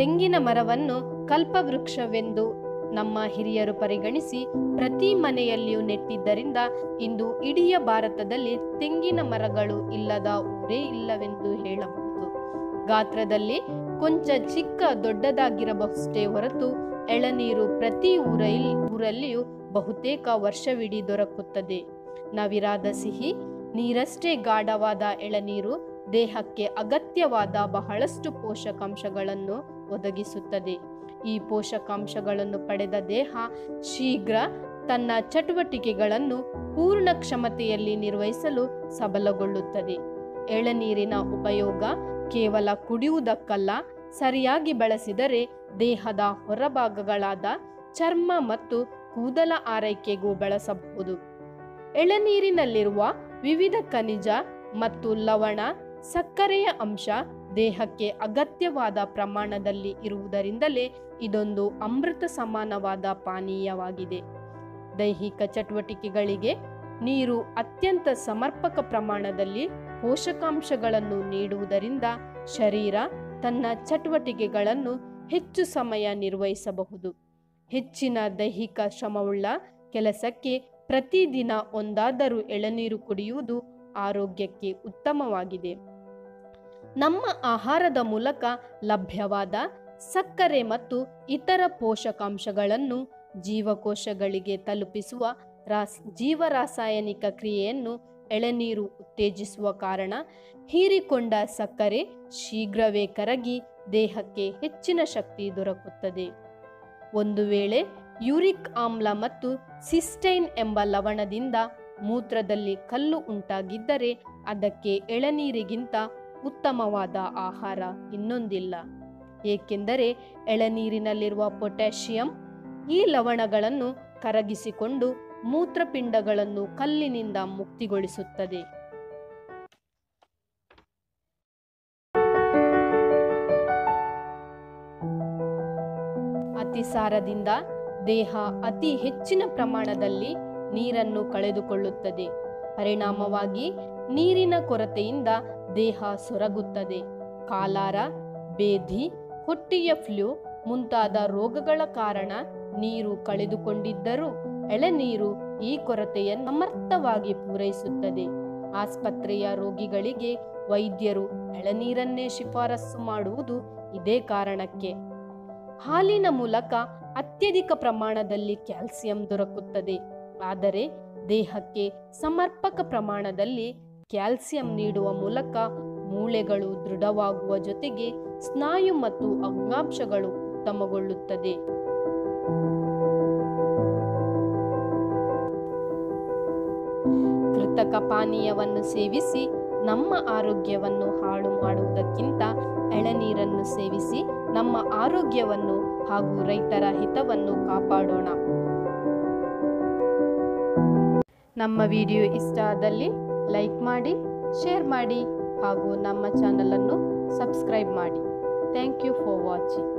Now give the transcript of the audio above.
ತೆಂಗಿನ ಮರವನ್ನು ಕಲ್ಪವೃಕ್ಷವೆಂದು ನಮ್ಮ ಹಿರಿಯರು ಪರಿಗಣಿಸಿ ಪ್ರತಿ ಮನೆಯಲ್ಲಿಯೂ ನೆಟ್ಟಿದ್ದರಿಂದ ಇಂದು ಇಡೀ ಭಾರತದಲ್ಲಿ ತೆಂಗಿನ ಮರಗಳು ಇಲ್ಲದ ಊರೇ ಇಲ್ಲವೆಂದು ಹೇಳಬಹುದು ಗಾತ್ರದಲ್ಲಿ ಕೊಂಚ ಚಿಕ್ಕ ದೊಡ್ಡದಾಗಿರಬಹುದಷ್ಟೇ ಹೊರತು ಎಳನೀರು ಪ್ರತಿ ಊರಲ್ಲಿ ಊರಲ್ಲಿಯೂ ಬಹುತೇಕ ವರ್ಷವಿಡೀ ದೊರಕುತ್ತದೆ ನವಿರಾದ ಸಿಹಿ ನೀರಷ್ಟೇ ಗಾಢವಾದ ಎಳನೀರು ದೇಹಕ್ಕೆ ಅಗತ್ಯವಾದ ಬಹಳಷ್ಟು ಪೋಷಕಾಂಶಗಳನ್ನು ಒದಗಿಸುತ್ತದೆ ಈ ಪೋಷಕಾಂಶಗಳನ್ನು ಪಡೆದ ದೇಹ ಶೀಘ್ರ ತನ್ನ ಚಟುವಟಿಕೆಗಳನ್ನು ಪೂರ್ಣ ಕ್ಷಮತೆಯಲ್ಲಿ ನಿರ್ವಹಿಸಲು ಸಬಲಗೊಳ್ಳುತ್ತದೆ ಎಳನೀರಿನ ಉಪಯೋಗ ಕೇವಲ ಕುಡಿಯುವುದಕ್ಕಲ್ಲ ಸರಿಯಾಗಿ ಬಳಸಿದರೆ ದೇಹದ ಹೊರಭಾಗಗಳಾದ ಚರ್ಮ ಮತ್ತು ಕೂದಲ ಆರೈಕೆಗೂ ಬಳಸಬಹುದು ಎಳನೀರಿನಲ್ಲಿರುವ ವಿವಿಧ ಖನಿಜ ಮತ್ತು ಲವಣ ಸಕ್ಕರೆಯ ಅಂಶ ದೇಹಕ್ಕೆ ಅಗತ್ಯವಾದ ಪ್ರಮಾಣದಲ್ಲಿ ಇರುವುದರಿಂದಲೇ ಇದೊಂದು ಅಮೃತ ಸಮಾನವಾದ ಪಾನೀಯವಾಗಿದೆ ದೈಹಿಕ ಚಟುವಟಿಕೆಗಳಿಗೆ ನೀರು ಅತ್ಯಂತ ಸಮರ್ಪಕ ಪ್ರಮಾಣದಲ್ಲಿ ಪೋಷಕಾಂಶಗಳನ್ನು ನೀಡುವುದರಿಂದ ಶರೀರ ತನ್ನ ಚಟುವಟಿಕೆಗಳನ್ನು ಹೆಚ್ಚು ಸಮಯ ನಿರ್ವಹಿಸಬಹುದು ಹೆಚ್ಚಿನ ದೈಹಿಕ ಶ್ರಮವುಳ್ಳ ಕೆಲಸಕ್ಕೆ ಪ್ರತಿದಿನ ಒಂದಾದರೂ ಎಳನೀರು ಕುಡಿಯುವುದು ಆರೋಗ್ಯಕ್ಕೆ ಉತ್ತಮವಾಗಿದೆ ನಮ್ಮ ಆಹಾರದ ಮೂಲಕ ಲಭ್ಯವಾದ ಸಕ್ಕರೆ ಮತ್ತು ಇತರ ಪೋಷಕಾಂಶಗಳನ್ನು ಜೀವಕೋಶಗಳಿಗೆ ತಲುಪಿಸುವ ರಾಸ್ ಜೀವರಾಸಾಯನಿಕ ಕ್ರಿಯೆಯನ್ನು ಎಳೆನೀರು ಉತ್ತೇಜಿಸುವ ಕಾರಣ ಹೀರಿಕೊಂಡ ಸಕ್ಕರೆ ಶೀಘ್ರವೇ ಕರಗಿ ದೇಹಕ್ಕೆ ಹೆಚ್ಚಿನ ಶಕ್ತಿ ದೊರಕುತ್ತದೆ ಒಂದು ವೇಳೆ ಯೂರಿಕ್ ಆಮ್ಲ ಮತ್ತು ಸಿಸ್ಟೈನ್ ಎಂಬ ಲವಣದಿಂದ ಮೂತ್ರದಲ್ಲಿ ಕಲ್ಲು ಉಂಟಾಗಿದ್ದರೆ ಅದಕ್ಕೆ ಎಳನೀರಿಗಿಂತ ಉತ್ತಮವಾದ ಆಹಾರ ಇನ್ನೊಂದಿಲ್ಲ ಏಕೆಂದರೆ ಎಳನೀರಿನಲ್ಲಿರುವ ಪೊಟ್ಯಾಷಿಯಂ ಈ ಲವಣಗಳನ್ನು ಕರಗಿಸಿಕೊಂಡು ಮೂತ್ರಪಿಂಡಗಳನ್ನು ಕಲ್ಲಿನಿಂದ ಮುಕ್ತಿಗೊಳಿಸುತ್ತದೆ ಅತಿಸಾರದಿಂದ ದೇಹ ಅತಿ ಹೆಚ್ಚಿನ ಪ್ರಮಾಣದಲ್ಲಿ ನೀರನ್ನು ಕಳೆದುಕೊಳ್ಳುತ್ತದೆ ಪರಿಣಾಮವಾಗಿ ನೀರಿನ ಕೊರತೆಯಿಂದ ದೇಹ ಸೊರಗುತ್ತದೆ ಕಾಲಾರ ಬೇಧಿ ಹೊಟ್ಟೆಯ ಫ್ಲೂ ಮುಂತಾದ ರೋಗಗಳ ಕಾರಣ ನೀರು ಕಳೆದುಕೊಂಡಿದ್ದರೂ ಎಳೆನೀರು ಈ ಕೊರತೆಯನ್ನು ಸಮರ್ಥವಾಗಿ ಪೂರೈಸುತ್ತದೆ ಆಸ್ಪತ್ರೆಯ ರೋಗಿಗಳಿಗೆ ವೈದ್ಯರು ಎಳನೀರನ್ನೇ ಶಿಫಾರಸು ಮಾಡುವುದು ಇದೇ ಕಾರಣಕ್ಕೆ ಹಾಲಿನ ಮೂಲಕ ಅತ್ಯಧಿಕ ಪ್ರಮಾಣದಲ್ಲಿ ಕ್ಯಾಲ್ಸಿಯಂ ದೊರಕುತ್ತದೆ ಆದರೆ ದೇಹಕ್ಕೆ ಸಮರ್ಪಕ ಪ್ರಮಾಣದಲ್ಲಿ ಕ್ಯಾಲ್ಸಿಯಂ ನೀಡುವ ಮೂಲಕ ಮೂಳೆಗಳು ದೃಢವಾಗುವ ಜೊತೆಗೆ ಸ್ನಾಯು ಮತ್ತು ಅಂಗಾಂಶಗಳು ಉತ್ತಮಗೊಳ್ಳುತ್ತದೆ ಕೃತಕ ಪಾನೀಯವನ್ನು ಸೇವಿಸಿ ನಮ್ಮ ಆರೋಗ್ಯವನ್ನು ಹಾಳು ಮಾಡುವುದಕ್ಕಿಂತ ಎಳನೀರನ್ನು ಸೇವಿಸಿ ನಮ್ಮ ಆರೋಗ್ಯವನ್ನು ಹಾಗೂ ರೈತರ ಹಿತವನ್ನು ಕಾಪಾಡೋಣ ನಮ್ಮ ವಿಡಿಯೋ ಇಷ್ಟ ಆದಲ್ಲಿ ಲೈಕ್ ಮಾಡಿ ಶೇರ್ ಮಾಡಿ ಹಾಗೂ ನಮ್ಮ ಚಾನಲನ್ನು ಸಬ್ಸ್ಕ್ರೈಬ್ ಮಾಡಿ ಥ್ಯಾಂಕ್ ಯು ಫಾರ್ ವಾಚಿಂಗ್